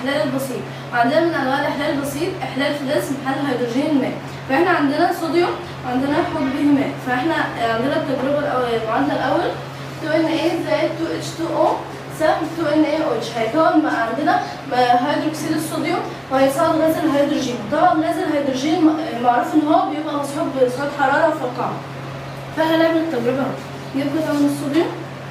الاحلال البسيط وعندنا من انواع الاحلال البسيط احلال فلاس محل هيدروجين الماء فاحنا عندنا صوديوم وعندنا حب به ماء فاحنا عندنا التجربه الاول المعادله الاول 2Na زائد 2H2O سهم 2NaOH هيكون مع عندنا هيدروكسيد الصوديوم وهيصاد غاز الهيدروجين طبعا غاز الهيدروجين م- معروف ان هو بيبقى مصحوب بإصابة حرارة في القاع فاحنا نعمل التجربة اهو يبقى طبعا الصوديوم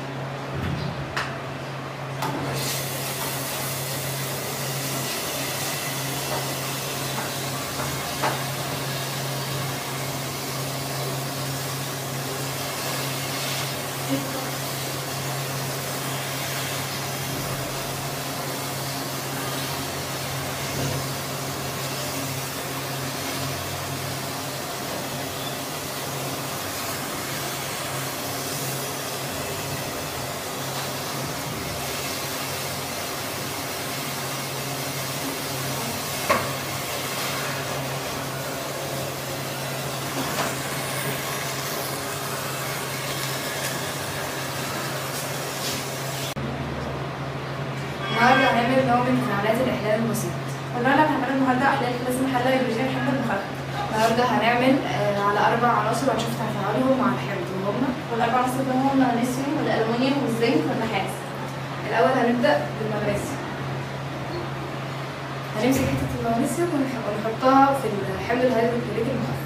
النهارده هنعمل نوع من تفاعلات الإحلال البسيط والنهارده هنعمل النهارده احلال فلاس محل هيدروجين حمض المخفف النهارده هنعمل آه، على أربع عناصر وهنشوف تفاعلهم مع الحمض وهما والاربع عناصر دول هم المغنيسيوم والالومنيوم والزنك والنحاس الأول هنبدأ بالمغنيسيوم هنمسك حتة المغنيسيوم ونح- ونحطها في الحمض الهيدروكلوريك المخفف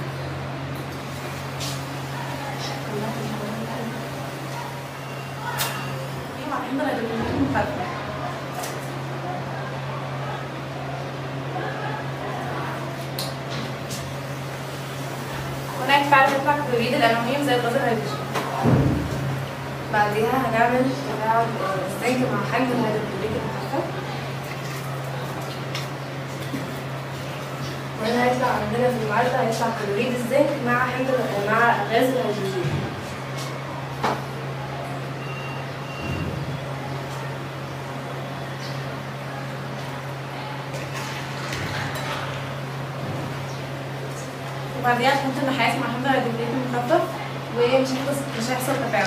مع حمض الهيدروجين المخفف هنا يتفاعل يطلع كلوريد الالومنيوم زي غاز الهيدروجين بعدها هنعمل تفاعل آه، الزنك مع حمض الهيدروكلوريك المخفف وهنا هيطلع عندنا في المعادلة هيطلع كلوريد الزنك مع حمض ال- مع غاز الهيدروجين وبعديها هنحط النحاس مع حمض الهيدروجين المخفف ومش هيحصل مش هيحصل تفاعل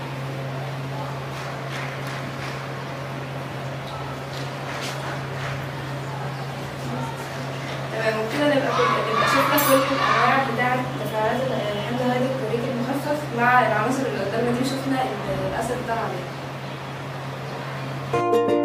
تمام وبكده نبقى كل نبقى شفنا كل الانواع بتاعه تفاعلات الحمض الهيدروكلوريك المخفف مع العناصر اللي قدامنا دي وشفنا الاثر بتاعها عليها